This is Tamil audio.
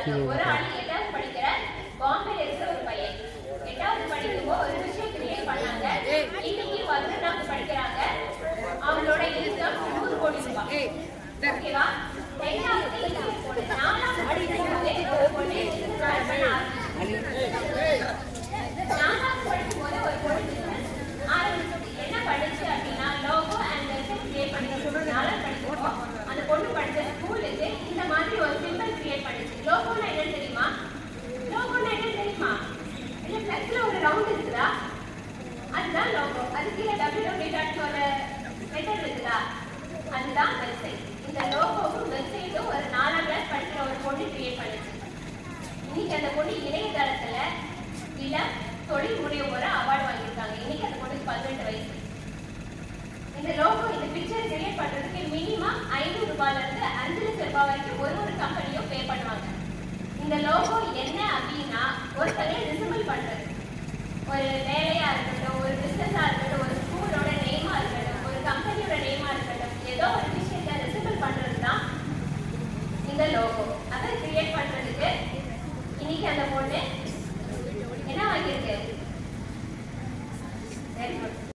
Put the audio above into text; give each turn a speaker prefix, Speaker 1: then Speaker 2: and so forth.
Speaker 1: பாருங்க ஒரு ஆள் எட்டாவது படிக்கிற பாம்பேல இருக்கிற ஒரு பையன் எட்டாவது படிக்கும்போது ஒரு விஷயம் கிரியேட் பண்ணாங்க இன்னைக்கு பதினெட்டாவது படிக்கிறாங்க அவங்களோட இன்கம் நூறு கோடி ரூபாய் ஓகேவா ரெண்டாவது இன்னொரு பொண்ணு நாலாவது படிக்கும்போதே ஒரு பொண்ணு start பண்ண ஆரம்பிச்சு. நாலாவது படிக்கும்போது ஒரு பொண்ணு business ஆரம்பிச்சு. என்ன படிச்சு அப்படின்னா logo and website create பண்ணிச்சு. நாலாவது படிக்கும்போது அந்த பொண்ணு படிச்ச ஸ்கூலுக்கு இந்த மாதிரி ஒரு symbol create பண்ணிச்சு. logoன்னா என்னன்னு தெரியுமா? logoன்னா என்னன்னு தெரியுமா? இல்ல flexல ஒரு round இருக்குதா? அதுதான் logo. அது கீழே www dot ஒரு letter இருக்குதா? அதுதான் website. இந்த logoவும் websiteம் ஒரு நாலாம் கிளாஸ் படிக்கிற ஒரு பொண்ணு create பண்ணிச்சு இன்னைக்கு அந்த பொண்ணு இணையதளத்துல இல்ல தொழில் முனைவோர அவார்டு வாங்கியிருக்காங்க இன்னைக்கு அந்த பொண்ணுக்கு பதினெட்டு வயசு இந்த லோகோ இந்த பிக்சர் கிரியேட் பண்றதுக்கு மினிமம் ஐநூறு ரூபாயில இருந்து அஞ்சு லட்சம் ரூபாய் வரைக்கும் ஒரு ஒரு கம்பெனியும் பே பண்ணுவாங்க இந்த லோகோ என்ன அப்படின்னா ஒருத்தரை ரிசம்பிள் பண்றது ஒரு வேலை